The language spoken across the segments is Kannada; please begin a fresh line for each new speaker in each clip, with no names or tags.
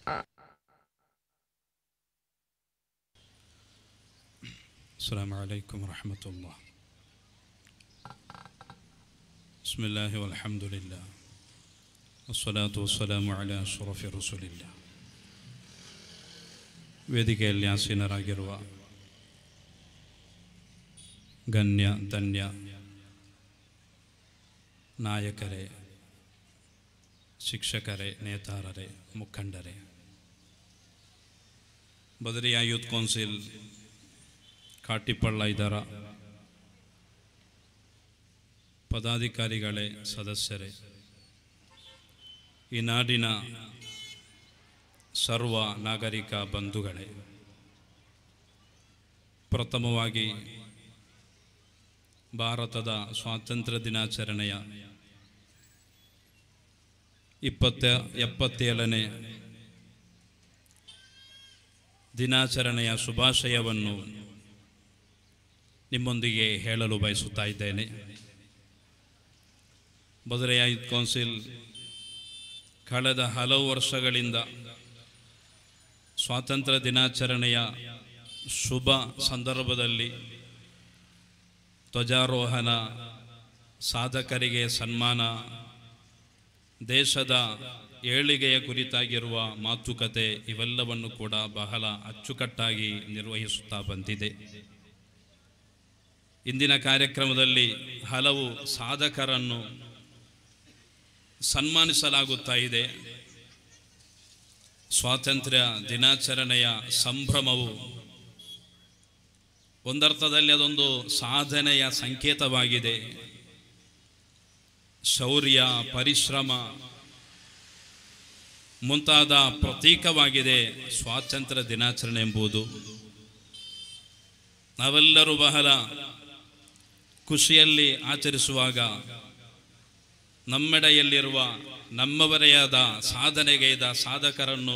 السلام عليكم ورحمة الله بسم الله والحمد لله والصلاة والسلام على أشرف رسول الله ವೇದಿಕೆಯಲ್ಲಿ ಆಸೀನರಾಗಿರುವ ಗಣ್ಯ ಧನ್ಯ ನಾಯಕರೇ ಶಿಕ್ಷಕರೇ ನೇತಾರರೇ ಮುಖಂಡರೇ ಬದರಿಯಾ ಯೂತ್ ಕೌನ್ಸಿಲ್ ಕಾಟಿಪಳ್ಳ ಇದರ ಪದಾಧಿಕಾರಿಗಳೇ ಸದಸ್ಯರೇ ಈ ನಾಡಿನ ಸರ್ವ ನಾಗರಿಕ ಬಂಧುಗಳೇ ಪ್ರಥಮವಾಗಿ ಭಾರತದ ಸ್ವಾತಂತ್ರ್ಯ ದಿನಾಚರಣೆಯ ಇಪ್ಪತ್ತ ಎಪ್ಪತ್ತೇಳನೇ ದಿನಾಚರಣೆಯ ಶುಭಾಶಯವನ್ನು ನಿಮ್ಮೊಂದಿಗೆ ಹೇಳಲು ಬಯಸುತ್ತಾ ಇದ್ದೇನೆ ಬದರೆಯ ಯೂತ್ ಕೌನ್ಸಿಲ್ ಕಳೆದ ಹಲವು ವರ್ಷಗಳಿಂದ ಸ್ವಾತಂತ್ರ್ಯ ದಿನಾಚರಣೆಯ ಶುಭ ಸಂದರ್ಭದಲ್ಲಿ ಧ್ವಜಾರೋಹಣ ಸಾಧಕರಿಗೆ ಸನ್ಮಾನ ದೇಶದ ಏಳಿಗೆಯ ಕುರಿತಾಗಿರುವ ಮಾತುಕತೆ ಇವೆಲ್ಲವನ್ನು ಕೂಡ ಬಹಳ ಅಚ್ಚುಕಟ್ಟಾಗಿ ನಿರ್ವಹಿಸುತ್ತಾ ಬಂದಿದೆ ಇಂದಿನ ಕಾರ್ಯಕ್ರಮದಲ್ಲಿ ಹಲವು ಸಾಧಕರನ್ನು ಸನ್ಮಾನಿಸಲಾಗುತ್ತಾ ಇದೆ ಸ್ವಾತಂತ್ರ್ಯ ದಿನಾಚರಣೆಯ ಸಂಭ್ರಮವು ಒಂದರ್ಥದಲ್ಲಿ ಅದೊಂದು ಸಾಧನೆಯ ಸಂಕೇತವಾಗಿದೆ ಶೌರ್ಯ ಪರಿಶ್ರಮ ಮುಂತಾದ ಪ್ರತೀಕವಾಗಿದೆ ಸ್ವಾತಂತ್ರ್ಯ ದಿನಾಚರಣೆ ಎಂಬುದು ನಾವೆಲ್ಲರೂ ಬಹಳ ಖುಷಿಯಲ್ಲಿ ಆಚರಿಸುವಾಗ ನಮ್ಮೆಡೆಯಲ್ಲಿರುವ ನಮ್ಮವರೆಯಾದ ಸಾಧನೆಗೈದ ಸಾಧಕರನ್ನು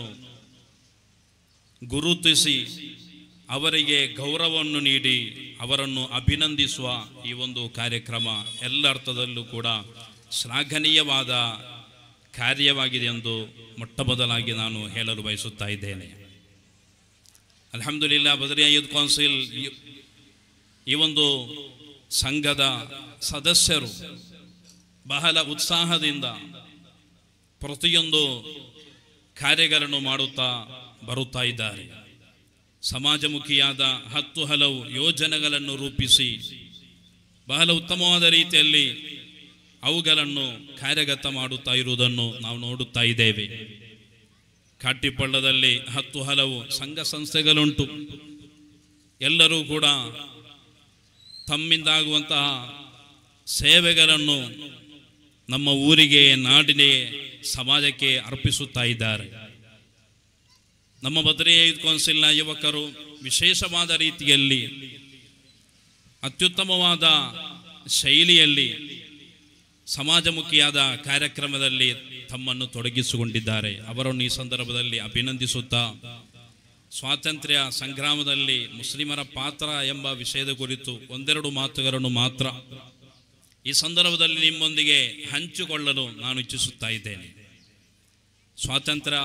ಗುರುತಿಸಿ ಅವರಿಗೆ ಗೌರವವನ್ನು ನೀಡಿ ಅವರನ್ನು ಅಭಿನಂದಿಸುವ ಈ ಒಂದು ಕಾರ್ಯಕ್ರಮ ಎಲ್ಲ ಅರ್ಥದಲ್ಲೂ ಕೂಡ ಶ್ಲಾಘನೀಯವಾದ ಕಾರ್ಯವಾಗಿದೆ ಎಂದು ಮೊಟ್ಟ ಮೊದಲಾಗಿ ನಾನು ಹೇಳಲು ಬಯಸುತ್ತಾ ಇದ್ದೇನೆ ಅಲ್ಹಮ್ದುಲಿಲ್ಲಾ ಬದರಿಯಾ ಯೂತ್ ಕೌನ್ಸಿಲ್ ಈ- ಈ ಒಂದು ಸಂಘದ ಸದಸ್ಯರು ಬಹಳ ಉತ್ಸಾಹದಿಂದ ಪ್ರತಿಯೊಂದು ಕಾರ್ಯಗಳನ್ನು ಮಾಡುತ್ತಾ ಬರುತ್ತಾ ಇದ್ದಾರೆ ಸಮಾಜಮುಖಿಯಾದ ಹತ್ತು ಹಲವು ಯೋಜನೆಗಳನ್ನು ರೂಪಿಸಿ ಬಹಳ ಉತ್ತಮವಾದ ರೀತಿಯಲ್ಲಿ ಅವುಗಳನ್ನು ಕಾರ್ಯಗತ ಮಾಡುತ್ತಾ ಇರುವುದನ್ನು ನಾವು ನೋಡುತ್ತಾ ಇದ್ದೇವೆ ಕಾಟಿಪಳ್ಳದಲ್ಲಿ ಹತ್ತು ಹಲವು ಸಂಘ ಸಂಸ್ಥೆಗಳುಂಟು ಎಲ್ಲರೂ ಕೂಡ ತಮ್ಮಿಂದಾಗುವಂತಹ ಸೇವೆಗಳನ್ನು ನಮ್ಮ ಊರಿಗೆ ನಾಡಿಗೆ ಸಮಾಜಕ್ಕೆ ಅರ್ಪಿಸುತ್ತಾ ಇದ್ದಾರೆ ನಮ್ಮ ಬದ್ರಿಯ ಯೂತ್ ಕೌನ್ಸಿಲ್ನ ಯುವಕರು ವಿಶೇಷವಾದ ರೀತಿಯಲ್ಲಿ ಅತ್ಯುತ್ತಮವಾದ ಶೈಲಿಯಲ್ಲಿ ಸಮಾಜಮುಖಿಯಾದ ಕಾರ್ಯಕ್ರಮದಲ್ಲಿ ತಮ್ಮನ್ನು ತೊಡಗಿಸಿಕೊಂಡಿದ್ದಾರೆ ಅವರನ್ನು ಈ ಸಂದರ್ಭದಲ್ಲಿ ಅಭಿನಂದಿಸುತ್ತಾ ಸ್ವಾತಂತ್ರ್ಯ ಸಂಗ್ರಾಮದಲ್ಲಿ ಮುಸ್ಲಿಮರ ಪಾತ್ರ ಎಂಬ ವಿಷಯದ ಕುರಿತು ಒಂದೆರಡು ಮಾತುಗಳನ್ನು ಮಾತ್ರ ಈ ಸಂದರ್ಭದಲ್ಲಿ ನಿಮ್ಮೊಂದಿಗೆ ಹಂಚಿಕೊಳ್ಳಲು ನಾನು ಇಚ್ಛಿಸುತ್ತಾ ಇದ್ದೇನೆ ಸ್ವಾತಂತ್ರ್ಯ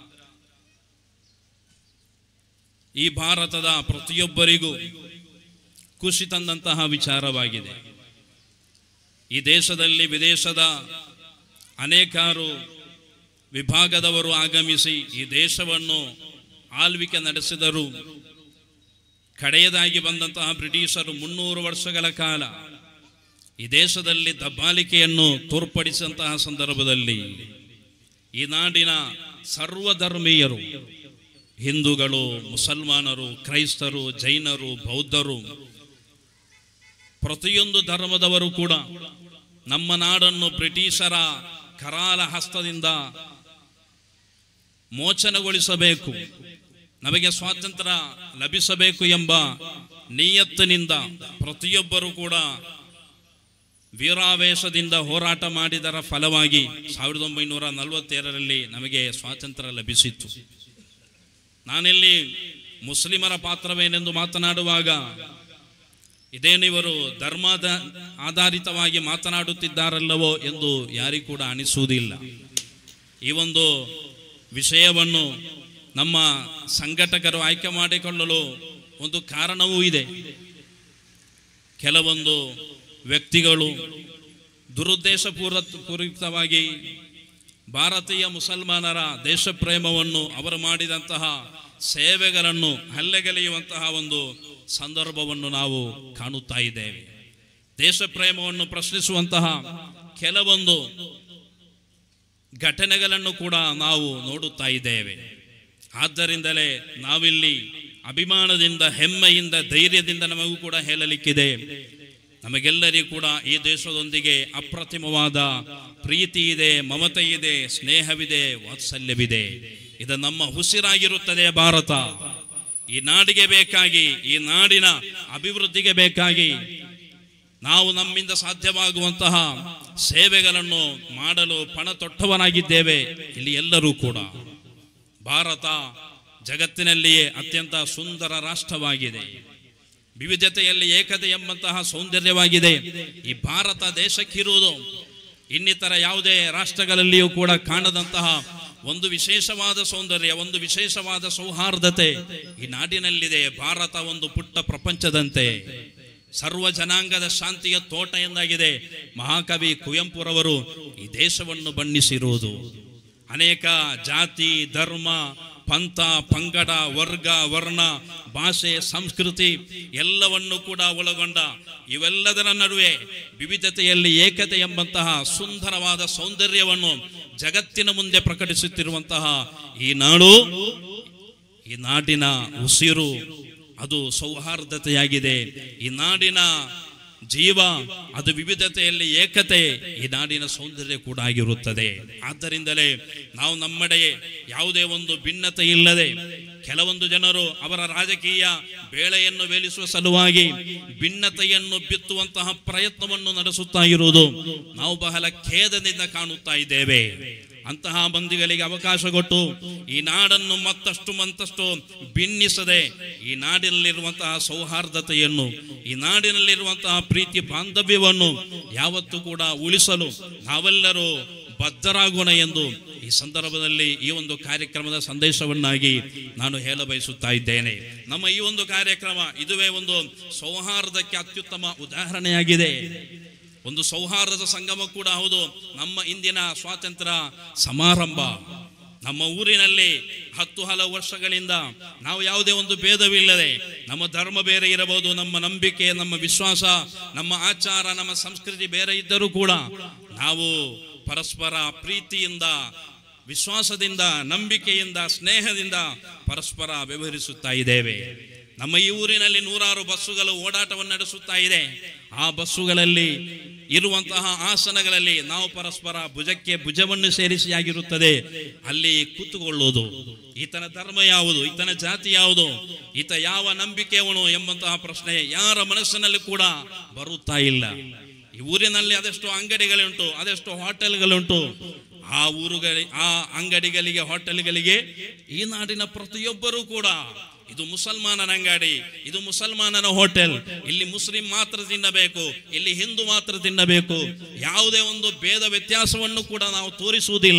ಈ ಭಾರತದ ಪ್ರತಿಯೊಬ್ಬರಿಗೂ ಖುಷಿ ತಂದಂತಹ ವಿಚಾರವಾಗಿದೆ ಈ ದೇಶದಲ್ಲಿ ವಿದೇಶದ ಅನೇಕಾರು ವಿಭಾಗದವರು ಆಗಮಿಸಿ ಈ ದೇಶವನ್ನು ಆಳ್ವಿಕೆ ನಡೆಸಿದರು ಕಡೆಯದಾಗಿ ಬಂದಂತಹ ಬ್ರಿಟಿಷರು ಮುನ್ನೂರು ವರ್ಷಗಳ ಕಾಲ ಈ ದೇಶದಲ್ಲಿ ದಬ್ಬಾಳಿಕೆಯನ್ನು ತೋರ್ಪಡಿಸಿದಂತಹ ಸಂದರ್ಭದಲ್ಲಿ ಈ ನಾಡಿನ ಸರ್ವಧರ್ಮೀಯರು ಹಿಂದೂಗಳು ಮುಸಲ್ಮಾನರು ಕ್ರೈಸ್ತರು ಜೈನರು ಬೌದ್ಧರು ಪ್ರತಿಯೊಂದು ಧರ್ಮದವರು ಕೂಡ ನಮ್ಮ ನಾಡನ್ನು ಬ್ರಿಟಿಷರ ಕರಾಲ ಹಸ್ತದಿಂದ ಮೋಚನಗೊಳಿಸಬೇಕು ನಮಗೆ ಸ್ವಾತಂತ್ರ್ಯ ಲಭಿಸಬೇಕು ಎಂಬ ನಿಯತ್ತಿನಿಂದ ಪ್ರತಿಯೊಬ್ಬರು ಕೂಡ ವೀರಾವೇಶದಿಂದ ಹೋರಾಟ ಮಾಡಿದರ ಫಲವಾಗಿ ಸಾವಿರದ ಒಂಬೈನೂರ ನಲವತ್ತೇಳರಲ್ಲಿ ನಮಗೆ ಸ್ವಾತಂತ್ರ್ಯ ಲಭಿಸಿತ್ತು ನಾನಿಲ್ಲಿ ಮುಸ್ಲಿಮರ ಪಾತ್ರವೇನೆಂದು ಮಾತನಾಡುವಾಗ ಇದೇನಿವರು ಧರ್ಮದ ಆಧಾರಿತವಾಗಿ ಮಾತನಾಡುತ್ತಿದ್ದಾರಲ್ಲವೋ ಎಂದು ಯಾರಿಗೂ ಕೂಡ ಅನಿಸುವುದಿಲ್ಲ ಈ ಒಂದು ವಿಷಯವನ್ನು ನಮ್ಮ ಸಂಘಟಕರು ಆಯ್ಕೆ ಮಾಡಿಕೊಳ್ಳಲು ಒಂದು ಕಾರಣವೂ ಇದೆ ಕೆಲವೊಂದು ವ್ಯಕ್ತಿಗಳು ದುರುದ್ದೇಶ ಪೂರ ಪೂರಿತವಾಗಿ ಭಾರತೀಯ ಮುಸಲ್ಮಾನರ ದೇಶ ಪ್ರೇಮವನ್ನು ಅವರು ಮಾಡಿದಂತಹ ಸೇವೆಗಳನ್ನು ಹಲ್ಲೆಗೆಳೆಯುವಂತಹ ಒಂದು ಸಂದರ್ಭವನ್ನು ನಾವು ಕಾಣುತ್ತಾ ಇದ್ದೇವೆ ದೇಶ ಪ್ರೇಮವನ್ನು ಪ್ರಶ್ನಿಸುವಂತಹ ಕೆಲವೊಂದು ಘಟನೆಗಳನ್ನು ಕೂಡ ನಾವು ನೋಡುತ್ತಾ ಇದ್ದೇವೆ ಆದ್ದರಿಂದಲೇ ನಾವಿಲ್ಲಿ ಅಭಿಮಾನದಿಂದ ಹೆಮ್ಮೆಯಿಂದ ಧೈರ್ಯದಿಂದ ನಮಗೂ ಕೂಡ ಹೇಳಲಿಕ್ಕಿದೆ ನಮಗೆಲ್ಲರಿಗೂ ಕೂಡ ಈ ದೇಶದೊಂದಿಗೆ ಅಪ್ರತಿಮವಾದ ಪ್ರೀತಿ ಇದೆ ಮಮತೆ ಇದೆ ಸ್ನೇಹವಿದೆ ವಾತ್ಸಲ್ಯವಿದೆ ಇದು ನಮ್ಮ ಉಸಿರಾಗಿರುತ್ತದೆ ಭಾರತ ಈ ನಾಡಿಗೆ ಬೇಕಾಗಿ ಈ ನಾಡಿನ ಅಭಿವೃದ್ಧಿಗೆ ಬೇಕಾಗಿ ನಾವು ನಮ್ಮಿಂದ ಸಾಧ್ಯವಾಗುವಂತಹ ಸೇವೆಗಳನ್ನು ಮಾಡಲು ಪಣ ತೊಟ್ಟವನಾಗಿದ್ದೇವೆ ಇಲ್ಲಿ ಎಲ್ಲರೂ ಕೂಡ ಭಾರತ ಜಗತ್ತಿನಲ್ಲಿಯೇ ಅತ್ಯಂತ ಸುಂದರ ರಾಷ್ಟ್ರವಾಗಿದೆ ವಿವಿಧತೆಯಲ್ಲಿ ಏಕತೆ ಎಂಬಂತಹ ಸೌಂದರ್ಯವಾಗಿದೆ ಈ ಭಾರತ ದೇಶಕ್ಕಿರುವುದು ಇನ್ನಿತರ ಯಾವುದೇ ರಾಷ್ಟ್ರಗಳಲ್ಲಿಯೂ ಕೂಡ ಕಾಣದಂತಹ ಒಂದು ವಿಶೇಷವಾದ ಸೌಂದರ್ಯ ಒಂದು ವಿಶೇಷವಾದ ಸೌಹಾರ್ದತೆ ಈ ನಾಡಿನಲ್ಲಿದೆ ಭಾರತ ಒಂದು ಪುಟ್ಟ ಪ್ರಪಂಚದಂತೆ ಸರ್ವ ಜನಾಂಗದ ಶಾಂತಿಯ ತೋಟ ಎಂದಾಗಿದೆ ಮಹಾಕವಿ ಕುವೆಂಪುರವರು ಈ ದೇಶವನ್ನು ಬಣ್ಣಿಸಿರುವುದು ಅನೇಕ ಜಾತಿ ಧರ್ಮ ಪಂಥ ಪಂಗಡ ವರ್ಗ ವರ್ಣ ಭಾಷೆ ಸಂಸ್ಕೃತಿ ಎಲ್ಲವನ್ನು ಕೂಡ ಒಳಗೊಂಡ ಇವೆಲ್ಲದರ ನಡುವೆ ವಿವಿಧತೆಯಲ್ಲಿ ಏಕತೆ ಎಂಬಂತಹ ಸುಂದರವಾದ ಸೌಂದರ್ಯವನ್ನು ಜಗತ್ತಿನ ಮುಂದೆ ಪ್ರಕಟಿಸುತ್ತಿರುವಂತಹ ಈ ನಾಡು ಈ ನಾಡಿನ ಉಸಿರು ಅದು ಸೌಹಾರ್ದತೆಯಾಗಿದೆ ಈ ನಾಡಿನ ಜೀವ ಅದು ವಿವಿಧತೆಯಲ್ಲಿ ಏಕತೆ ಈ ನಾಡಿನ ಸೌಂದರ್ಯ ಕೂಡ ಆಗಿರುತ್ತದೆ ಆದ್ದರಿಂದಲೇ ನಾವು ನಮ್ಮಡೆಯೇ ಯಾವುದೇ ಒಂದು ಭಿನ್ನತೆ ಇಲ್ಲದೆ ಕೆಲವೊಂದು ಜನರು ಅವರ ರಾಜಕೀಯ ಬೇಳೆಯನ್ನು ವೇಲಿಸುವ ಸಲುವಾಗಿ ಭಿನ್ನತೆಯನ್ನು ಬಿತ್ತುವಂತಹ ಪ್ರಯತ್ನವನ್ನು ನಡೆಸುತ್ತಾ ಇರುವುದು ನಾವು ಬಹಳ ಖೇದದಿಂದ ಕಾಣುತ್ತಾ ಇದ್ದೇವೆ ಅಂತಹ ಮಂದಿಗಳಿಗೆ ಅವಕಾಶ ಕೊಟ್ಟು ಈ ನಾಡನ್ನು ಮತ್ತಷ್ಟು ಮತ್ತಷ್ಟು ಭಿನ್ನಿಸದೆ ಈ ನಾಡಿನಲ್ಲಿರುವಂತಹ ಸೌಹಾರ್ದತೆಯನ್ನು ಈ ನಾಡಿನಲ್ಲಿರುವಂತಹ ಪ್ರೀತಿ ಬಾಂಧವ್ಯವನ್ನು ಯಾವತ್ತೂ ಕೂಡ ಉಳಿಸಲು ನಾವೆಲ್ಲರೂ ಬದ್ಧರಾಗೋಣ ಎಂದು ಈ ಸಂದರ್ಭದಲ್ಲಿ ಈ ಒಂದು ಕಾರ್ಯಕ್ರಮದ ಸಂದೇಶವನ್ನಾಗಿ ನಾನು ಹೇಳ ಬಯಸುತ್ತಾ ಇದ್ದೇನೆ ನಮ್ಮ ಈ ಒಂದು ಕಾರ್ಯಕ್ರಮ ಇದುವೇ ಒಂದು ಸೌಹಾರ್ದಕ್ಕೆ ಅತ್ಯುತ್ತಮ ಉದಾಹರಣೆಯಾಗಿದೆ ಒಂದು ಸೌಹಾರ್ದದ ಸಂಗಮ ಕೂಡ ಹೌದು ನಮ್ಮ ಇಂದಿನ ಸ್ವಾತಂತ್ರ್ಯ ಸಮಾರಂಭ ನಮ್ಮ ಊರಿನಲ್ಲಿ ಹತ್ತು ಹಲವು ವರ್ಷಗಳಿಂದ ನಾವು ಯಾವುದೇ ಒಂದು ಭೇದವಿಲ್ಲದೆ ನಮ್ಮ ಧರ್ಮ ಬೇರೆ ಇರಬಹುದು ನಮ್ಮ ನಂಬಿಕೆ ನಮ್ಮ ವಿಶ್ವಾಸ ನಮ್ಮ ಆಚಾರ ನಮ್ಮ ಸಂಸ್ಕೃತಿ ಬೇರೆ ಇದ್ದರೂ ಕೂಡ ನಾವು ಪರಸ್ಪರ ಪ್ರೀತಿಯಿಂದ ವಿಶ್ವಾಸದಿಂದ ನಂಬಿಕೆಯಿಂದ ಸ್ನೇಹದಿಂದ ಪರಸ್ಪರ ವ್ಯವಹರಿಸುತ್ತಾ ಇದ್ದೇವೆ ನಮ್ಮ ಈ ಊರಿನಲ್ಲಿ ನೂರಾರು ಬಸ್ಸುಗಳು ಓಡಾಟವನ್ನು ನಡೆಸುತ್ತಾ ಇದೆ ಆ ಬಸ್ಸುಗಳಲ್ಲಿ ಇರುವಂತಹ ಆಸನಗಳಲ್ಲಿ ನಾವು ಪರಸ್ಪರ ಭುಜಕ್ಕೆ ಭುಜವನ್ನು ಸೇರಿಸಿ ಆಗಿರುತ್ತದೆ ಅಲ್ಲಿ ಕೂತುಕೊಳ್ಳುವುದು ಈತನ ಧರ್ಮ ಯಾವುದು ಈತನ ಜಾತಿ ಯಾವುದು ಈತ ಯಾವ ನಂಬಿಕೆಯವನು ಎಂಬಂತಹ ಪ್ರಶ್ನೆ ಯಾರ ಮನಸ್ಸಿನಲ್ಲಿ ಕೂಡ ಬರುತ್ತಾ ಇಲ್ಲ ಈ ಊರಿನಲ್ಲಿ ಅದೆಷ್ಟು ಅಂಗಡಿಗಳುಂಟು ಅದೆಷ್ಟು ಹೋಟೆಲ್ಗಳುಂಟು ಆ ಊರುಗಳ ಆ ಅಂಗಡಿಗಳಿಗೆ ಹೋಟೆಲ್ಗಳಿಗೆ ಈ ನಾಡಿನ ಪ್ರತಿಯೊಬ್ಬರೂ ಕೂಡ ಇದು ಮುಸಲ್ಮಾನನ ಅಂಗಡಿ ಇದು ಮುಸಲ್ಮಾನನ ಹೋಟೆಲ್ ಇಲ್ಲಿ ಮುಸ್ಲಿಂ ಮಾತ್ರ ತಿನ್ನಬೇಕು ಇಲ್ಲಿ ಹಿಂದೂ ಮಾತ್ರ ತಿನ್ನಬೇಕು ಯಾವುದೇ ಒಂದು ಭೇದ ವ್ಯತ್ಯಾಸವನ್ನು ಕೂಡ ನಾವು ತೋರಿಸುವುದಿಲ್ಲ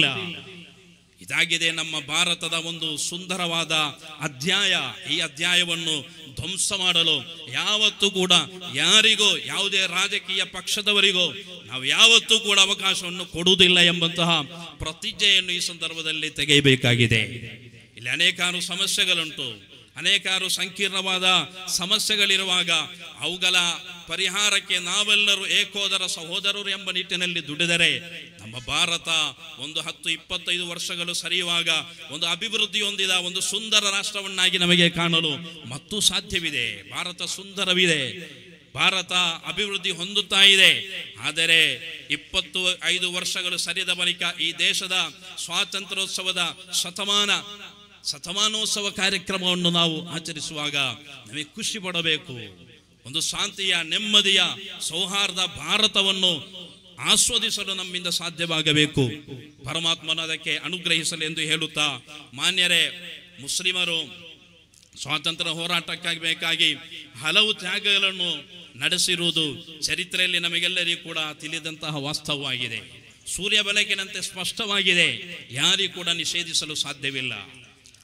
ಇದಾಗಿದೆ ನಮ್ಮ ಭಾರತದ ಒಂದು ಸುಂದರವಾದ ಅಧ್ಯಾಯ ಈ ಅಧ್ಯಾಯವನ್ನು ಧ್ವಂಸ ಮಾಡಲು ಯಾವತ್ತೂ ಕೂಡ ಯಾರಿಗೂ ಯಾವುದೇ ರಾಜಕೀಯ ಪಕ್ಷದವರಿಗೂ ನಾವು ಯಾವತ್ತೂ ಕೂಡ ಅವಕಾಶವನ್ನು ಕೊಡುವುದಿಲ್ಲ ಎಂಬಂತಹ ಪ್ರತಿಜ್ಞೆಯನ್ನು ಈ ಸಂದರ್ಭದಲ್ಲಿ ತೆಗೆಯಬೇಕಾಗಿದೆ ಇಲ್ಲಿ ಅನೇಕಾರು ಸಮಸ್ಯೆಗಳುಂಟು ಅನೇಕಾರು ಸಂಕೀರ್ಣವಾದ ಸಮಸ್ಯೆಗಳಿರುವಾಗ ಅವುಗಳ ಪರಿಹಾರಕ್ಕೆ ನಾವೆಲ್ಲರೂ ಏಕೋದರ ಸಹೋದರರು ಎಂಬ ನಿಟ್ಟಿನಲ್ಲಿ ದುಡಿದರೆ ನಮ್ಮ ಭಾರತ ಒಂದು ಹತ್ತು ಇಪ್ಪತ್ತೈದು ವರ್ಷಗಳು ಸರಿಯುವಾಗ ಒಂದು ಅಭಿವೃದ್ಧಿ ಹೊಂದಿದ ಒಂದು ಸುಂದರ ರಾಷ್ಟ್ರವನ್ನಾಗಿ ನಮಗೆ ಕಾಣಲು ಮತ್ತು ಸಾಧ್ಯವಿದೆ ಭಾರತ ಸುಂದರವಿದೆ ಭಾರತ ಅಭಿವೃದ್ಧಿ ಹೊಂದುತ್ತಾ ಇದೆ ಆದರೆ ಇಪ್ಪತ್ತು ಐದು ವರ್ಷಗಳು ಸರಿದ ಬಳಿಕ ಈ ದೇಶದ ಸ್ವಾತಂತ್ರ್ಯೋತ್ಸವದ ಶತಮಾನ ಶತಮಾನೋತ್ಸವ ಕಾರ್ಯಕ್ರಮವನ್ನು ನಾವು ಆಚರಿಸುವಾಗ ನಮಗೆ ಖುಷಿ ಪಡಬೇಕು ಒಂದು ಶಾಂತಿಯ ನೆಮ್ಮದಿಯ ಸೌಹಾರ್ದ ಭಾರತವನ್ನು ಆಸ್ವಾದಿಸಲು ನಮ್ಮಿಂದ ಸಾಧ್ಯವಾಗಬೇಕು ಪರಮಾತ್ಮನ ಅದಕ್ಕೆ ಅನುಗ್ರಹಿಸಲು ಎಂದು ಹೇಳುತ್ತಾ ಮಾನ್ಯರೇ ಮುಸ್ಲಿಮರು ಸ್ವಾತಂತ್ರ್ಯ ಹೋರಾಟಕ್ಕಾಗಿ ಬೇಕಾಗಿ ಹಲವು ತ್ಯಾಗಗಳನ್ನು ನಡೆಸಿರುವುದು ಚರಿತ್ರೆಯಲ್ಲಿ ನಮಗೆಲ್ಲರಿಗೂ ಕೂಡ ತಿಳಿದಂತಹ ವಾಸ್ತವವಾಗಿದೆ ಸೂರ್ಯ ಬೆಳಕಿನಂತೆ ಸ್ಪಷ್ಟವಾಗಿದೆ ಯಾರಿಗೂ ಕೂಡ ನಿಷೇಧಿಸಲು ಸಾಧ್ಯವಿಲ್ಲ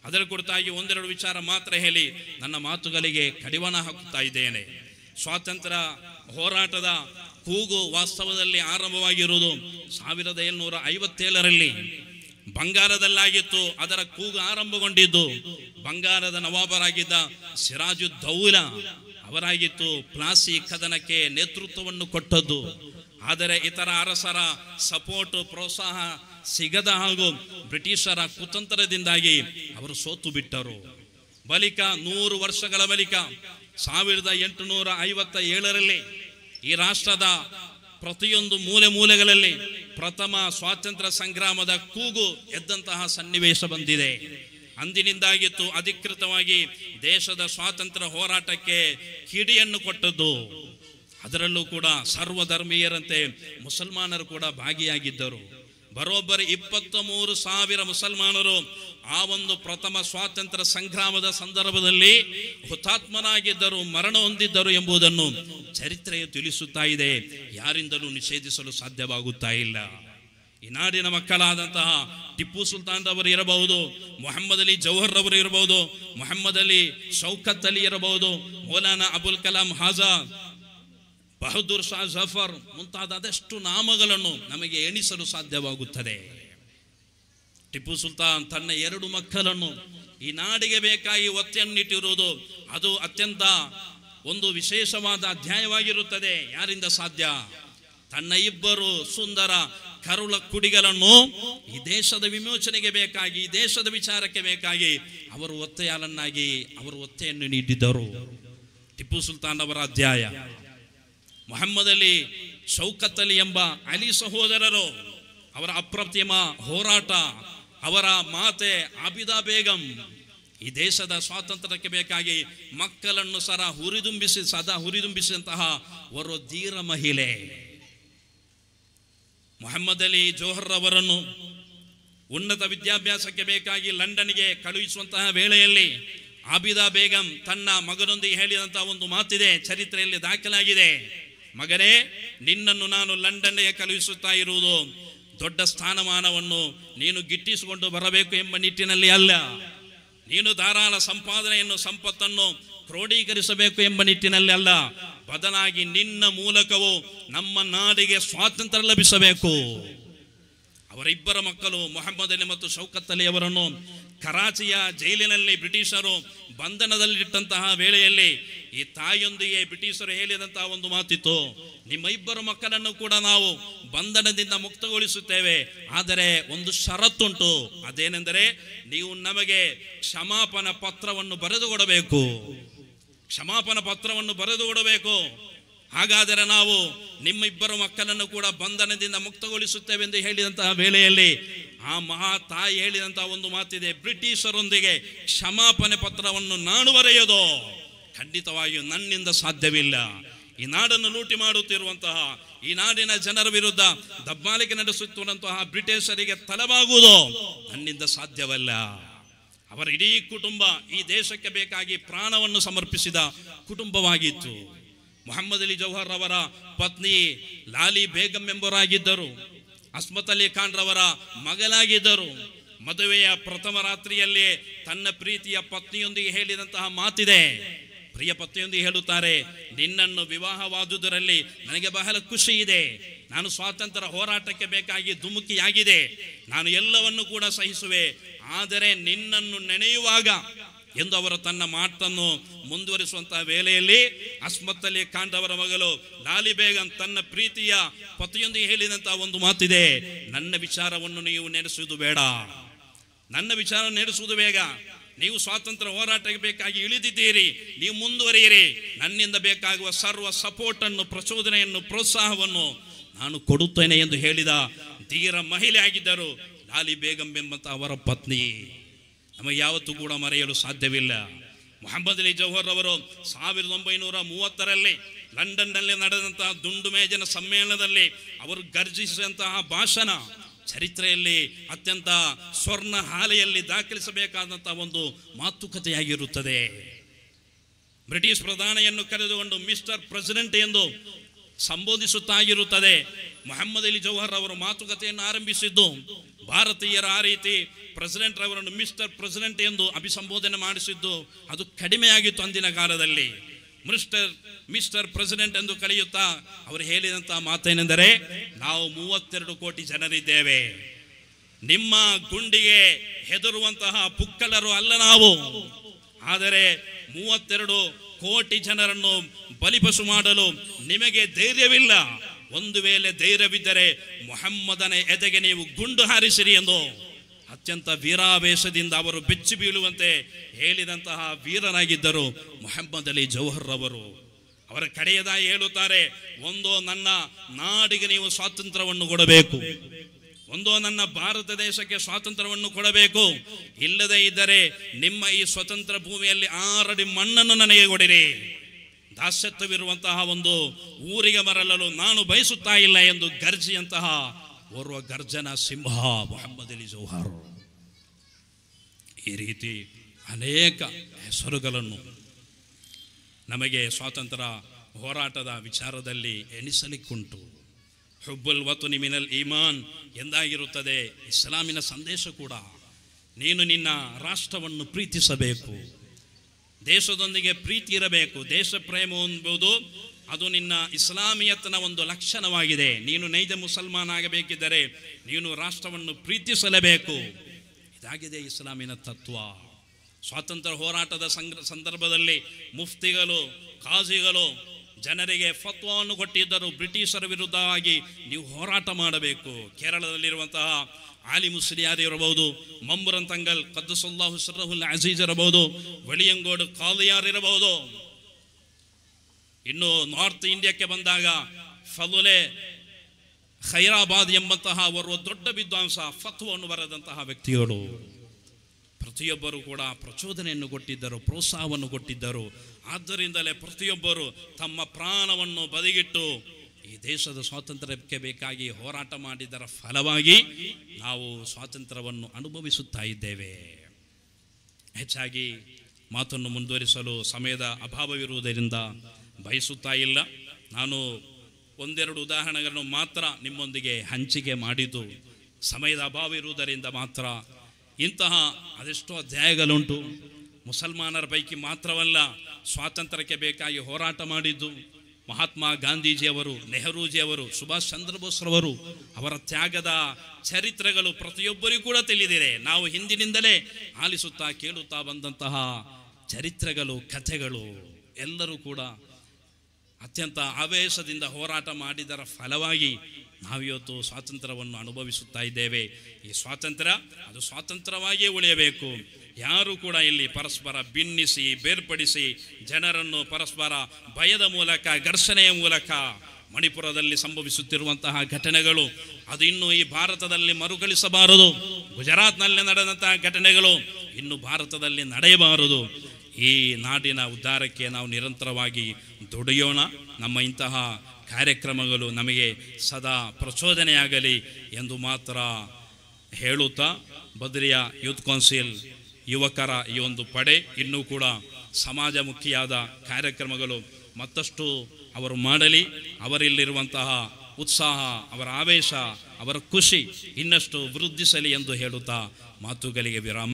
ಅದರ ಕುರಿತಾಗಿ ಒಂದೆರಡು ವಿಚಾರ ಮಾತ್ರ ಹೇಳಿ ನನ್ನ ಮಾತುಗಳಿಗೆ ಕಡಿವಾಣ ಹಾಕುತ್ತಾ ಇದ್ದೇನೆ ಸ್ವಾತಂತ್ರ್ಯ ಹೋರಾಟದ ಕೂಗು ವಾಸ್ತವದಲ್ಲಿ ಆರಂಭವಾಗಿರುವುದು ಸಾವಿರದ ಏಳ್ನೂರ ಐವತ್ತೇಳರಲ್ಲಿ ಬಂಗಾರದಲ್ಲಾಗಿತ್ತು ಅದರ ಕೂಗು ಆರಂಭಗೊಂಡಿದ್ದು ಬಂಗಾರದ ನವಾಬರಾಗಿದ್ದ ಸಿರಾಜುದ್ದೌಲ ಅವರಾಗಿತ್ತು ಪ್ಲಾಸಿ ಕದನಕ್ಕೆ ನೇತೃತ್ವವನ್ನು ಕೊಟ್ಟದ್ದು ಆದರೆ ಇತರ ಅರಸರ ಸಪೋರ್ಟ್ ಪ್ರೋತ್ಸಾಹ ಸಿಗದ ಹಾಗೂ ಬ್ರಿಟಿಷರ ಕುತಂತ್ರದಿಂದಾಗಿ ಅವರು ಸೋತು ಬಿಟ್ಟರು ಬಳಿಕ ನೂರು ವರ್ಷಗಳ ಬಳಿಕ ಸಾವಿರದ ಎಂಟುನೂರ ಐವತ್ತ ಏಳರಲ್ಲಿ ಈ ರಾಷ್ಟ್ರದ ಪ್ರತಿಯೊಂದು ಮೂಲೆ ಮೂಲೆಗಳಲ್ಲಿ ಪ್ರಥಮ ಸ್ವಾತಂತ್ರ್ಯ ಸಂಗ್ರಾಮದ ಕೂಗು ಎದ್ದಂತಹ ಸನ್ನಿವೇಶ ಬಂದಿದೆ ಅಂದಿನಿಂದಾಗಿತ್ತು ಅಧಿಕೃತವಾಗಿ ದೇಶದ ಸ್ವಾತಂತ್ರ್ಯ ಹೋರಾಟಕ್ಕೆ ಕಿಡಿಯನ್ನು ಕೊಟ್ಟದ್ದು ಅದರಲ್ಲೂ ಕೂಡ ಸರ್ವಧರ್ಮೀಯರಂತೆ ಮುಸಲ್ಮಾನರು ಕೂಡ ಭಾಗಿಯಾಗಿದ್ದರು ಬರೋಬ್ಬರಿ ಇಪ್ಪತ್ತ ಮೂರು ಸಾವಿರ ಮುಸಲ್ಮಾನರು ಆ ಒಂದು ಪ್ರಥಮ ಸ್ವಾತಂತ್ರ್ಯ ಸಂಗ್ರಾಮದ ಸಂದರ್ಭದಲ್ಲಿ ಹುತಾತ್ಮನಾಗಿದ್ದರು ಮರಣ ಹೊಂದಿದ್ದರು ಎಂಬುದನ್ನು ಚರಿತ್ರೆಯು ತಿಳಿಸುತ್ತಾ ಇದೆ ಯಾರಿಂದಲೂ ನಿಷೇಧಿಸಲು ಸಾಧ್ಯವಾಗುತ್ತಾ ಇಲ್ಲ ಈ ನಾಡಿನ ಮಕ್ಕಳಾದಂತಹ ಟಿಪ್ಪು ಸುಲ್ತಾನ್ ರವರು ಇರಬಹುದು ಮೊಹಮ್ಮದ್ ಅಲಿ ಜೌಹರ್ ರವರು ಇರಬಹುದು ಮೊಹಮ್ಮದ್ ಅಲಿ ಶೌಕತ್ ಅಲಿ ಇರಬಹುದು ಮೌಲಾನಾ ಅಬುಲ್ ಕಲಾಂ ಆಜಾದ್ ಬಹದ್ದೂರ್ ಶಾ ಜಫರ್ ಮುಂತಾದ ಅದೆಷ್ಟು ನಾಮಗಳನ್ನು ನಮಗೆ ಎಣಿಸಲು ಸಾಧ್ಯವಾಗುತ್ತದೆ ಟಿಪ್ಪು ಸುಲ್ತಾನ್ ತನ್ನ ಎರಡು ಮಕ್ಕಳನ್ನು ಈ ನಾಡಿಗೆ ಬೇಕಾಗಿ ಒತ್ತೆಯನ್ನಿಟ್ಟಿರುವುದು ಅದು ಅತ್ಯಂತ ಒಂದು ವಿಶೇಷವಾದ ಅಧ್ಯಾಯವಾಗಿರುತ್ತದೆ ಯಾರಿಂದ ಸಾಧ್ಯ ತನ್ನ ಇಬ್ಬರು ಸುಂದರ ಕರುಳ ಕುಡಿಗಳನ್ನು ಈ ದೇಶದ ವಿಮೋಚನೆಗೆ ಬೇಕಾಗಿ ಈ ದೇಶದ ವಿಚಾರಕ್ಕೆ ಬೇಕಾಗಿ ಅವರು ಒತ್ತೆಯಾಲನ್ನಾಗಿ ಅವರು ಒತ್ತೆಯನ್ನು ನೀಡಿದ್ದರು ಟಿಪ್ಪು ಸುಲ್ತಾನ್ ಅವರ ಅಧ್ಯಾಯ ಮೊಹಮ್ಮದ್ ಅಲಿ ಶೌಕತ್ ಅಲಿ ಎಂಬ ಅಲಿ ಸಹೋದರರು ಅವರ ಅಪ್ರತಿಮ ಹೋರಾಟ ಅವರ ಮಾತೆ ಆಬಿದಾ ಬೇಗಂ ಈ ದೇಶದ ಸ್ವಾತಂತ್ರ್ಯಕ್ಕೆ ಬೇಕಾಗಿ ಮಕ್ಕಳನ್ನು ಸರ ಹುರಿದುಂಬಿಸಿ ಸದಾ ಹುರಿದುಂಬಿಸಿದಂತಹ ಓರ್ವ ಧೀರ ಮಹಿಳೆ ಮೊಹಮ್ಮದ್ ಅಲಿ ಜೋಹರ್ ಅವರನ್ನು ಉನ್ನತ ವಿದ್ಯಾಭ್ಯಾಸಕ್ಕೆ ಬೇಕಾಗಿ ಲಂಡನ್ಗೆ ಕಳುಹಿಸುವಂತಹ ವೇಳೆಯಲ್ಲಿ ಆಬಿದಾ ಬೇಗಂ ತನ್ನ ಮಗನೊಂದಿಗೆ ಹೇಳಿದಂತಹ ಒಂದು ಮಾತಿದೆ ಚರಿತ್ರೆಯಲ್ಲಿ ದಾಖಲಾಗಿದೆ ಮಗನೇ ನಿನ್ನನ್ನು ನಾನು ಲಂಡನ್ಗೆ ಕಳುಹಿಸುತ್ತಾ ಇರುವುದು ದೊಡ್ಡ ಸ್ಥಾನಮಾನವನ್ನು ನೀನು ಗಿಟ್ಟಿಸಿಕೊಂಡು ಬರಬೇಕು ಎಂಬ ನಿಟ್ಟಿನಲ್ಲಿ ಅಲ್ಲ ನೀನು ಧಾರಾಳ ಸಂಪಾದನೆಯನ್ನು ಸಂಪತ್ತನ್ನು ಕ್ರೋಢೀಕರಿಸಬೇಕು ಎಂಬ ನಿಟ್ಟಿನಲ್ಲಿ ಅಲ್ಲ ಬದಲಾಗಿ ನಿನ್ನ ಮೂಲಕವೂ ನಮ್ಮ ನಾಡಿಗೆ ಸ್ವಾತಂತ್ರ್ಯ ಲಭಿಸಬೇಕು ಅವರಿಬ್ಬರ ಮಕ್ಕಳು ಮೊಹಮ್ಮದ್ ಅಲಿ ಮತ್ತು ಶೌಕತ್ ಅಲಿ ಅವರನ್ನು ಕರಾಚಿಯ ಜೈಲಿನಲ್ಲಿ ಬ್ರಿಟಿಷರು ಬಂಧನದಲ್ಲಿಟ್ಟಂತಹ ವೇಳೆಯಲ್ಲಿ ಈ ತಾಯಿಯೊಂದಿಗೆ ಬ್ರಿಟಿಷರು ಹೇಳಿದಂತಹ ಒಂದು ಮಾತಿತ್ತು ನಿಮ್ಮ ಇಬ್ಬರು ಮಕ್ಕಳನ್ನು ಕೂಡ ನಾವು ಬಂಧನದಿಂದ ಮುಕ್ತಗೊಳಿಸುತ್ತೇವೆ ಆದರೆ ಒಂದು ಷರತ್ತುಂಟು ಅದೇನೆಂದರೆ ನೀವು ನಮಗೆ ಕ್ಷಮಾಪನ ಪತ್ರವನ್ನು ಬರೆದು ಕೊಡಬೇಕು ಕ್ಷಮಾಪನ ಪತ್ರವನ್ನು ಬರೆದು ಕೊಡಬೇಕು ಹಾಗಾದರೆ ನಾವು ನಿಮ್ಮ ಇಬ್ಬರು ಮಕ್ಕಳನ್ನು ಕೂಡ ಬಂಧನದಿಂದ ಮುಕ್ತಗೊಳಿಸುತ್ತೇವೆ ಎಂದು ಹೇಳಿದಂತಹ ವೇಳೆಯಲ್ಲಿ ಆ ಮಹಾ ತಾಯಿ ಹೇಳಿದಂತಹ ಒಂದು ಮಾತಿದೆ ಬ್ರಿಟಿಷರೊಂದಿಗೆ ಕ್ಷಮಾಪನೆ ಪತ್ರವನ್ನು ನಾನು ಬರೆಯೋದು ಖಂಡಿತವಾಗಿಯೂ ನನ್ನಿಂದ ಸಾಧ್ಯವಿಲ್ಲ ಈ ನಾಡನ್ನು ಲೂಟಿ ಮಾಡುತ್ತಿರುವಂತಹ ಈ ನಾಡಿನ ಜನರ ವಿರುದ್ಧ ದಬ್ಬಾಳಿಕೆ ನಡೆಸುತ್ತಿರುವಂತಹ ಬ್ರಿಟಿಷರಿಗೆ ತಲೆಬಾಗುವುದು ನನ್ನಿಂದ ಸಾಧ್ಯವಲ್ಲ ಅವರ ಇಡೀ ಕುಟುಂಬ ಈ ದೇಶಕ್ಕೆ ಬೇಕಾಗಿ ಪ್ರಾಣವನ್ನು ಸಮರ್ಪಿಸಿದ ಕುಟುಂಬವಾಗಿತ್ತು ಮೊಹಮ್ಮದ್ ಅಲಿ ಜೌಹರ್ ಅವರ ಪತ್ನಿ ಲಾಲಿ ಬೇಗಂ ಎಂಬುವರಾಗಿದ್ದರು ಅಸ್ಮತ್ ಅಲಿ ಖಾನ್ ರವರ ಮಗಲಾಗಿದ್ದರು ಮದುವೆಯ ಪ್ರಥಮ ರಾತ್ರಿಯಲ್ಲಿ ತನ್ನ ಪ್ರೀತಿಯ ಪತ್ನಿಯೊಂದಿಗೆ ಹೇಳಿದಂತಹ ಮಾತಿದೆ ಪ್ರಿಯ ಪತ್ನಿಯೊಂದಿಗೆ ಹೇಳುತ್ತಾರೆ ನಿನ್ನನ್ನು ವಿವಾಹವಾದುದರಲ್ಲಿ ನನಗೆ ಬಹಳ ಖುಷಿ ಇದೆ ನಾನು ಸ್ವಾತಂತ್ರ್ಯ ಹೋರಾಟಕ್ಕೆ ಬೇಕಾಗಿ ಧುಮುಕಿಯಾಗಿದೆ ನಾನು ಎಲ್ಲವನ್ನು ಕೂಡ ಸಹಿಸುವೆ ಆದರೆ ನಿನ್ನನ್ನು ನೆನೆಯುವಾಗ ಎಂದು ಅವರು ತನ್ನ ಮಾತನ್ನು ಮುಂದುವರಿಸುವಂತಹ ವೇಳೆಯಲ್ಲಿ ಅಸ್ಮತ್ ಅಲಿ ಖಾನ್ ಅವರ ಮಗಳು ಲಾಲಿ ಬೇಗಂ ತನ್ನ ಪ್ರೀತಿಯ ಪತಿಯೊಂದಿಗೆ ಹೇಳಿದಂತಹ ಒಂದು ಮಾತಿದೆ ನನ್ನ ವಿಚಾರವನ್ನು ನೀವು ನೆನೆಸುವುದು ಬೇಡ ನನ್ನ ವಿಚಾರ ನಡೆಸುವುದು ಬೇಗ ನೀವು ಸ್ವಾತಂತ್ರ್ಯ ಹೋರಾಟಕ್ಕೆ ಬೇಕಾಗಿ ಇಳಿದಿದ್ದೀರಿ ನೀವು ಮುಂದುವರಿಯಿರಿ ನನ್ನಿಂದ ಬೇಕಾಗುವ ಸರ್ವ ಸಪೋರ್ಟ್ ಅನ್ನು ಪ್ರಚೋದನೆಯನ್ನು ಪ್ರೋತ್ಸಾಹವನ್ನು ನಾನು ಕೊಡುತ್ತೇನೆ ಎಂದು ಹೇಳಿದ ಧೀರ ಮಹಿಳೆ ಆಗಿದ್ದರು ಲಾಲಿ ಬೇಗಂ ಎಂಬಂತ ಅವರ ಪತ್ನಿ ನಮಗೆ ಯಾವತ್ತೂ ಕೂಡ ಮರೆಯಲು ಸಾಧ್ಯವಿಲ್ಲ ಮೊಹಮ್ಮದ್ ಅಲಿ ಜೌಹರ್ ಅವರು ಸಾವಿರದ ಒಂಬೈನೂರ ಮೂವತ್ತರಲ್ಲಿ ಲಂಡನ್ನಲ್ಲಿ ನಡೆದಂತಹ ದುಂಡು ಮೇಜಿನ ಸಮ್ಮೇಳನದಲ್ಲಿ ಅವರು ಗರ್ಜಿಸಿದಂತಹ ಭಾಷಣ ಚರಿತ್ರೆಯಲ್ಲಿ ಅತ್ಯಂತ ಸ್ವರ್ಣ ಹಾಲೆಯಲ್ಲಿ ದಾಖಲಿಸಬೇಕಾದಂತಹ ಒಂದು ಮಾತುಕತೆಯಾಗಿರುತ್ತದೆ ಬ್ರಿಟಿಷ್ ಪ್ರಧಾನಿಯನ್ನು ಕರೆದುಕೊಂಡು ಮಿಸ್ಟರ್ ಪ್ರೆಸಿಡೆಂಟ್ ಎಂದು ಸಂಬೋಧಿಸುತ್ತಾ ಇರುತ್ತದೆ ಮೊಹಮ್ಮದ್ ಅಲಿ ಜೌಹರ್ ಅವರು ಮಾತುಕತೆಯನ್ನು ಆರಂಭಿಸಿದ್ದು ಭಾರತೀಯರ ಆ ರೀತಿ ಪ್ರೆಸಿಡೆಂಟ್ ಅವರನ್ನು ಮಿಸ್ಟರ್ ಪ್ರೆಸಿಡೆಂಟ್ ಎಂದು ಅಭಿಸಂಬೋಧನೆ ಮಾಡಿಸಿದ್ದು ಅದು ಕಡಿಮೆಯಾಗಿತ್ತು ಅಂದಿನ ಕಾಲದಲ್ಲಿ ಮಿಸ್ಟರ್ ಮಿಸ್ಟರ್ ಪ್ರೆಸಿಡೆಂಟ್ ಎಂದು ಕರೆಯುತ್ತಾ ಅವರು ಹೇಳಿದಂತಹ ಮಾತೇನೆಂದರೆ ನಾವು ಮೂವತ್ತೆರಡು ಕೋಟಿ ಜನರಿದ್ದೇವೆ ನಿಮ್ಮ ಗುಂಡಿಗೆ ಹೆದರುವಂತಹ ಪುಕ್ಕಲರು ಅಲ್ಲ ನಾವು ಆದರೆ ಮೂವತ್ತೆರಡು ಕೋಟಿ ಜನರನ್ನು ಬಲಿಪಶು ಮಾಡಲು ನಿಮಗೆ ಧೈರ್ಯವಿಲ್ಲ ಒಂದು ವೇಳೆ ಧೈರ್ಯವಿದ್ದರೆ ಮೊಹಮ್ಮದನ ಎದೆಗೆ ನೀವು ಗುಂಡು ಹಾರಿಸಿರಿ ಎಂದು ಅತ್ಯಂತ ವೀರಾವೇಶದಿಂದ ಅವರು ಬೆಚ್ಚಿ ಬೀಳುವಂತೆ ಹೇಳಿದಂತಹ ವೀರನಾಗಿದ್ದರು ಮೊಹಮ್ಮದ್ ಅಲಿ ಜೌಹರ್ ಅವರು ಅವರ ಕಡೆಯದಾಗಿ ಹೇಳುತ್ತಾರೆ ಒಂದು ನನ್ನ ನಾಡಿಗೆ ನೀವು ಸ್ವಾತಂತ್ರ್ಯವನ್ನು ಕೊಡಬೇಕು ಒಂದು ನನ್ನ ಭಾರತ ದೇಶಕ್ಕೆ ಸ್ವಾತಂತ್ರ್ಯವನ್ನು ಕೊಡಬೇಕು ಇಲ್ಲದೇ ಇದ್ದರೆ ನಿಮ್ಮ ಈ ಸ್ವತಂತ್ರ ಭೂಮಿಯಲ್ಲಿ ಆರಡಿ ಮಣ್ಣನ್ನು ನನಗೆ ಕೊಡಿರಿ ದಾಸ್ಯತ್ವವಿರುವಂತಹ ಒಂದು ಊರಿಗೆ ಮರಳಲು ನಾನು ಬಯಸುತ್ತಾ ಇಲ್ಲ ಎಂದು ಗರ್ಜಿಯಂತಹ ಓರ್ವ ಗರ್ಜನ ಸಿಂಹ ಮೊಹಮ್ಮದ್ ಅಲಿ ಜೌಹರ್ ಈ ರೀತಿ ಅನೇಕ ಹೆಸರುಗಳನ್ನು ನಮಗೆ ಸ್ವಾತಂತ್ರ್ಯ ಹೋರಾಟದ ವಿಚಾರದಲ್ಲಿ ಎಣಿಸಲಿಕ್ಕುಂಟು ಹುಬ್ಬುಲ್ ವತುನಿ ಮಿನಲ್ ಈಮಾನ್ ಎಂದಾಗಿರುತ್ತದೆ ಇಸ್ಲಾಮಿನ ಸಂದೇಶ ಕೂಡ ನೀನು ನಿನ್ನ ರಾಷ್ಟ್ರವನ್ನು ಪ್ರೀತಿಸಬೇಕು ದೇಶದೊಂದಿಗೆ ಪ್ರೀತಿ ಇರಬೇಕು ದೇಶ ಪ್ರೇಮ ಎಂಬುದು ಅದು ನಿನ್ನ ಇಸ್ಲಾಮಿಯತ್ನ ಒಂದು ಲಕ್ಷಣವಾಗಿದೆ ನೀನು ನೈಜ ಮುಸಲ್ಮಾನ್ ಆಗಬೇಕಿದ್ದರೆ ನೀನು ರಾಷ್ಟ್ರವನ್ನು ಪ್ರೀತಿಸಲೇಬೇಕು ಇದಾಗಿದೆ ಇಸ್ಲಾಮಿನ ತತ್ವ ಸ್ವಾತಂತ್ರ್ಯ ಹೋರಾಟದ ಸಂಗ್ರ ಸಂದರ್ಭದಲ್ಲಿ ಮುಫ್ತಿಗಳು ಖಾಜಿಗಳು ಜನರಿಗೆ ಫತ್ವವನ್ನು ಕೊಟ್ಟಿದ್ದರು ಬ್ರಿಟಿಷರ ವಿರುದ್ಧವಾಗಿ ನೀವು ಹೋರಾಟ ಮಾಡಬೇಕು ಕೇರಳದಲ್ಲಿರುವಂತಹ ಆಲಿ ಮುಸ್ಲಿಯಾರ್ ಇರಬಹುದು ಮಂಬುರನ್ ತಂಗಲ್ ಕದ್ದಸುಲ್ಲಾಹು ಸರ್ರಹುಲ್ ಅಜೀಜ್ ಇರಬಹುದು ವಳಿಯಂಗೋಡು ಕಾಲಿಯಾರ್ ಇರಬಹುದು ಇನ್ನು ನಾರ್ತ್ ಇಂಡಿಯಾಕ್ಕೆ ಬಂದಾಗ ಫಲುಲೆ ಖೈರಾಬಾದ್ ಎಂಬಂತಹ ಓರ್ವ ದೊಡ್ಡ ವಿದ್ವಾಂಸ ಫತ್ವವನ್ನು ಬರೆದಂತಹ ವ್ಯಕ್ತಿಗಳು ಪ್ರತಿಯೊಬ್ಬರು ಕೂಡ ಪ್ರಚೋದನೆಯನ್ನು ಕೊಟ್ಟಿದ್ದರು ಪ್ರೋತ್ಸಾಹವನ್ನು ಕೊಟ್ಟಿದ್ದರು ಆದ್ದರಿಂದಲೇ ಪ್ರತಿಯೊಬ್ಬರು ತಮ್ಮ ಪ್ರಾಣವನ್ನು ಬದಿಗಿಟ್ಟು ಈ ದೇಶದ ಸ್ವಾತಂತ್ರ್ಯಕ್ಕೆ ಬೇಕಾಗಿ ಹೋರಾಟ ಮಾಡಿದರ ಫಲವಾಗಿ ನಾವು ಸ್ವಾತಂತ್ರ್ಯವನ್ನು ಅನುಭವಿಸುತ್ತಾ ಇದ್ದೇವೆ ಹೆಚ್ಚಾಗಿ ಮಾತನ್ನು ಮುಂದುವರಿಸಲು ಸಮಯದ ಅಭಾವವಿರುವುದರಿಂದ ಬಯಸುತ್ತಾ ಇಲ್ಲ ನಾನು ಒಂದೆರಡು ಉದಾಹರಣೆಗಳನ್ನು ಮಾತ್ರ ನಿಮ್ಮೊಂದಿಗೆ ಹಂಚಿಕೆ ಮಾಡಿದ್ದು ಸಮಯದ ಅಭಾವ ಇರುವುದರಿಂದ ಮಾತ್ರ ಇಂತಹ ಅದೆಷ್ಟೋ ಅಧ್ಯಾಯಗಳುಂಟು ಮುಸಲ್ಮಾನರ ಪೈಕಿ ಮಾತ್ರವಲ್ಲ ಸ್ವಾತಂತ್ರ್ಯಕ್ಕೆ ಬೇಕಾಗಿ ಹೋರಾಟ ಮಾಡಿದ್ದು ಮಹಾತ್ಮ ಗಾಂಧೀಜಿಯವರು ನೆಹರೂಜಿಯವರು ಸುಭಾಷ್ ಚಂದ್ರ ಬೋಸ್ರವರು ಅವರ ತ್ಯಾಗದ ಚರಿತ್ರೆಗಳು ಪ್ರತಿಯೊಬ್ಬರಿಗೂ ಕೂಡ ತಿಳಿದಿದೆ ನಾವು ಹಿಂದಿನಿಂದಲೇ ಆಲಿಸುತ್ತಾ ಕೇಳುತ್ತಾ ಬಂದಂತಹ ಚರಿತ್ರೆಗಳು ಕಥೆಗಳು ಎಲ್ಲರೂ ಕೂಡ ಅತ್ಯಂತ ಆವೇಶದಿಂದ ಹೋರಾಟ ಮಾಡಿದರ ಫಲವಾಗಿ ನಾವಿವತ್ತು ಸ್ವಾತಂತ್ರ್ಯವನ್ನು ಅನುಭವಿಸುತ್ತಾ ಇದ್ದೇವೆ ಈ ಸ್ವಾತಂತ್ರ್ಯ ಅದು ಸ್ವಾತಂತ್ರ್ಯವಾಗಿಯೇ ಉಳಿಯಬೇಕು ಯಾರು ಕೂಡ ಇಲ್ಲಿ ಪರಸ್ಪರ ಭಿನ್ನಿಸಿ ಬೇರ್ಪಡಿಸಿ ಜನರನ್ನು ಪರಸ್ಪರ ಭಯದ ಮೂಲಕ ಘರ್ಷಣೆಯ ಮೂಲಕ ಮಣಿಪುರದಲ್ಲಿ ಸಂಭವಿಸುತ್ತಿರುವಂತಹ ಘಟನೆಗಳು ಅದು ಇನ್ನು ಈ ಭಾರತದಲ್ಲಿ ಮರುಕಳಿಸಬಾರದು ಗುಜರಾತ್ನಲ್ಲಿ ನಡೆದಂತಹ ಘಟನೆಗಳು ಇನ್ನು ಭಾರತದಲ್ಲಿ ನಡೆಯಬಾರದು ಈ ನಾಡಿನ ಉದ್ಧಾರಕ್ಕೆ ನಾವು ನಿರಂತರವಾಗಿ ದುಡಿಯೋಣ ನಮ್ಮ ಇಂತಹ ಕಾರ್ಯಕ್ರಮಗಳು ನಮಗೆ ಸದಾ ಪ್ರಚೋದನೆಯಾಗಲಿ ಎಂದು ಮಾತ್ರ ಹೇಳುತ್ತಾ ಬದ್ರಿಯಾ ಯೂತ್ ಕೌನ್ಸಿಲ್ ಯುವಕರ ಈ ಒಂದು ಪಡೆ ಇನ್ನೂ ಕೂಡ ಸಮಾಜಮುಖಿಯಾದ ಕಾರ್ಯಕ್ರಮಗಳು ಮತ್ತಷ್ಟು ಅವರು ಮಾಡಲಿ ಅವರಲ್ಲಿರುವಂತಹ ಉತ್ಸಾಹ ಅವರ ಆವೇಶ ಅವರ ಖುಷಿ ಇನ್ನಷ್ಟು ವೃದ್ಧಿಸಲಿ ಎಂದು ಹೇಳುತ್ತಾ ಮಾತುಗಳಿಗೆ ವಿರಾಮ